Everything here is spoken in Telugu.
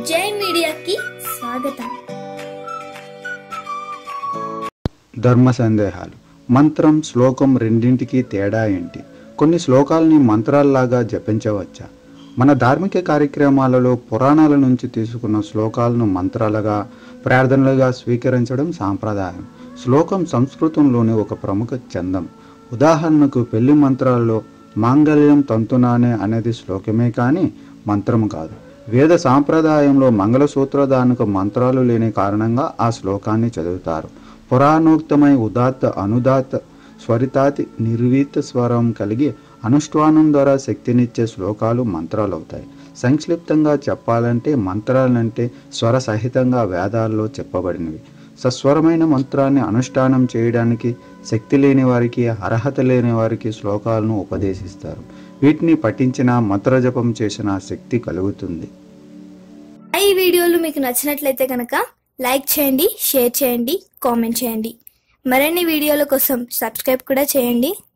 జై మీడియాకి స్వాగతం ధర్మ సందేహాలు మంత్రం శ్లోకం రెండింటికి తేడా ఏంటి కొన్ని శ్లోకాలని మంత్రాల్లాగా జపించవచ్చా మన ధార్మిక కార్యక్రమాలలో పురాణాల నుంచి తీసుకున్న శ్లోకాలను మంత్రాలుగా ప్రార్థనలుగా స్వీకరించడం సాంప్రదాయం శ్లోకం సంస్కృతంలోని ఒక ప్రముఖ చందం ఉదాహరణకు పెళ్లి మంత్రాల్లో మాంగళ్యం తంతునానే అనేది శ్లోకమే కానీ మంత్రం కాదు వేద సాంప్రదాయంలో మంగళసూత్రదానికి మంత్రాలు లేని కారణంగా ఆ శ్లోకాన్ని చదువుతారు పురాణోక్తమై ఉదాత్త అనుదాత్త స్వరితాతి నిర్వీత స్వరం కలిగి అనుష్ఠానం ద్వారా శక్తినిచ్చే శ్లోకాలు మంత్రాలు అవుతాయి సంక్షిప్తంగా చెప్పాలంటే మంత్రాలంటే స్వర సహితంగా వేదాల్లో చెప్పబడినవి సస్వరమైన మంత్రాన్ని అనుష్ఠానం చేయడానికి శక్తి లేని వారికి అర్హత లేని వారికి శ్లోకాలను ఉపదేశిస్తారు వీటిని పఠించిన మంత్రజపం చేసిన శక్తి కలుగుతుంది ఈ వీడియోలు మీకు నచ్చినట్లయితే కనుక లైక్ చేయండి షేర్ చేయండి కామెంట్ చేయండి మరిన్ని వీడియోల కోసం సబ్స్క్రైబ్ కూడా చేయండి